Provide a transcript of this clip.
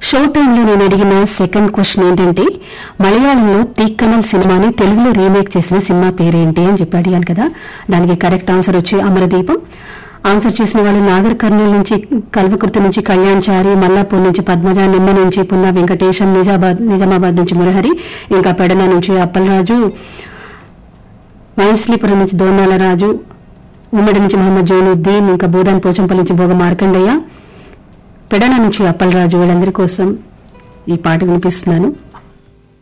show టైంలో నేను అడిగిన సెకండ్ క్వశ్చన్ ఏంటంటే మలయాళంలో తీక్కనల్ సినిమాని తెలుగులో రీమేక్ చేసిన సినిమా పేరేంటి అని చెప్పి అడిగాను కదా దానికి కరెక్ట్ ఆన్సర్ వచ్చి అమరదీపం ఆన్సర్ చేసిన వాళ్ళు నాగర్ కర్నూలు నుంచి కల్వకుర్తి నుంచి కళ్యాణ్ చారి మల్లాపూర్ నుంచి పద్మజ నిమ్మ నుంచి పున్న వెంకటేశం నిజాబాద్ నిజామాబాద్ నుంచి మురహరి ఇంకా పెడన నుంచి అప్పలరాజు మైస్లీపురం నుంచి దోనాల రాజు ఉమ్మడి నుంచి మహమ్మద్ జైనుద్దీన్ ఇంకా బోధాన్ పోచంపల్లి నుంచి భోగ మార్కండయ్య పెడన నుంచి అప్పలరాజు వీళ్ళందరి కోసం ఈ పాట వినిపిస్తున్నాను